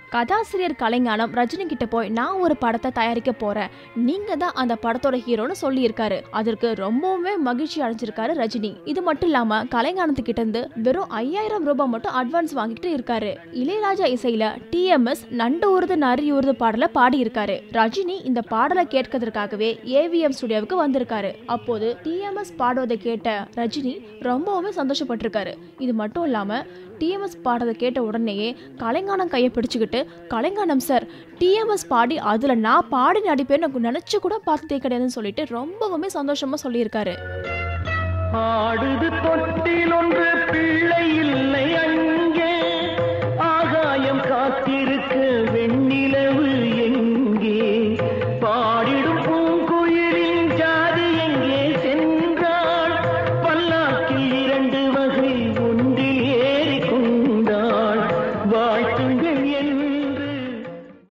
கதாசிரியர் கலைஞானம் ரஜினி கிட்ட போய் நான் ஒரு படத்தை தயாரிக்க போறேன் நீங்க தான் அந்த படத்தோட ஹீரோன்னு சொல்லியிருக்காரு அதற்கு ரொம்பவுமே மகிழ்ச்சி அடைஞ்சிருக்காரு ரஜினி இது மட்டும் இல்லாம கலைஞானத்து கிட்ட இருந்து வெறும் ஐயாயிரம் ரூபாய் மட்டும் அட்வான்ஸ் வாங்கிட்டு இருக்காரு இளையராஜா இசையில டிஎம்எஸ் நண்டு ஊறுது நரி ஊறுது பாடல பாடி இருக்காரு ரஜினி இந்த பாடலை கேட்கறதுக்காகவே ஏவிஎம் ஸ்டுடியோவுக்கு வந்திருக்காரு அப்போது டிஎம்எஸ் பாடுவதை கேட்ட ரஜினி ரொம்பவுமே சந்தோஷப்பட்டிருக்காரு இது மட்டும் இல்லாம டிஎம்எஸ் பாடுறதை கேட்ட உடனேயே கலைஞானம் கையை பிடிச்சுக்கிட்டு கலைஞானம் சார் டிஎம்எஸ் பாடி அதுல நான் பாடி நடிப்பேன்னு நினைச்சு கூட பார்த்ததே கிடையாதுன்னு சொல்லிட்டு ரொம்பவுமே சந்தோஷமா சொல்லியிருக்காரு ஆடுது தொட்டில் ஒன்று பிள்ளை இல்லை அங்கே ஆகாயம் காத்திருக்க வெண்ணிலவு எங்கே பாடிடும் பூங்குயிலின் ஜாதி எங்கே சென்றாள் பல்லாக்கில் இரண்டு வகை ஒன்றில் ஏறி கொண்டாள் வாழ்